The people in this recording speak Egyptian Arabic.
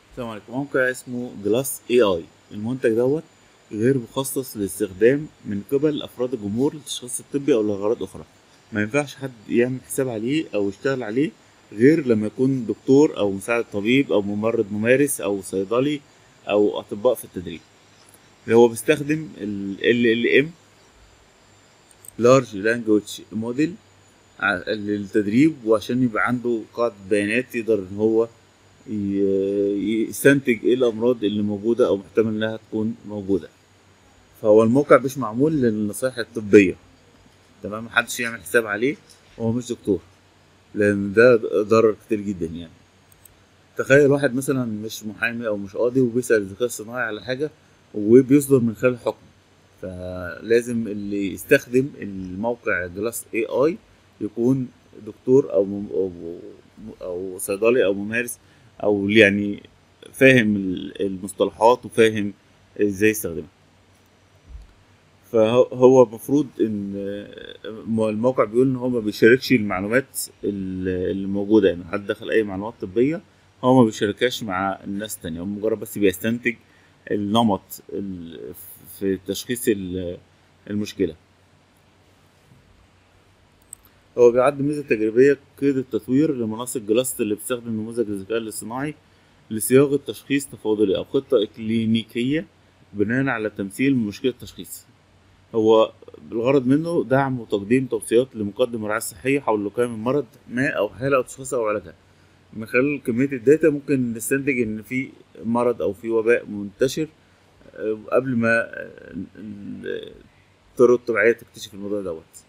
السلام عليكم موقع اسمه جلاس اي اي المنتج دوت غير مخصص للاستخدام من قبل افراد الجمهور للتشخيص الطبي او لاغراض اخرى ما ينفعش حد يعمل حساب عليه او يشتغل عليه غير لما يكون دكتور او مساعد طبيب او ممرض ممارس او صيدلي او اطباء في التدريب هو بيستخدم ال LLM Large Language Model ع- للتدريب وعشان يبقى عنده قاعدة بيانات يقدر ان هو ي- يستنتج ايه الامراض اللي موجوده او محتمل انها تكون موجوده فهو الموقع مش معمول للنصائح الطبيه تمام محدش يعمل حساب عليه وهو مش دكتور لان ده ضرر كتير جدا يعني تخيل واحد مثلا مش محامي او مش قاضي وبيسال الذكاء الصناعي على حاجه وبيصدر من خلال حكم فلازم اللي يستخدم الموقع جلاس اي اي يكون دكتور او مم- او او صيدلي او ممارس او يعني فاهم ال- المصطلحات وفاهم ازاي يستخدمها فهو المفروض ان م- الموقع بيقول ان هو ما بيشاركش المعلومات ال- اللي موجوده يعني حد دخل اي معلومات طبيه هو ما بيشاركهاش مع الناس تانية هو مجرد بس بيستنتج النمط ال- في تشخيص ال- المشكله هو بيعد ميزة تجريبية قيد التطوير لمنصة جلاست اللي بتستخدم نموذج الذكاء الاصطناعي لصياغة تشخيص تفاضلي أو خطة إكلينيكية بناء على تمثيل مشكلة تشخيص هو الغرض منه دعم وتقديم توصيات لمقدم الرعاية الصحية حول وقاية من مرض ما أو حالة أو تشخيصها أو علاجها من خلال كمية الداتا ممكن نستنتج إن في مرض أو في وباء منتشر آه، قبل ما آه، ال- الطرق الطبيعية تكتشف الموضوع دوت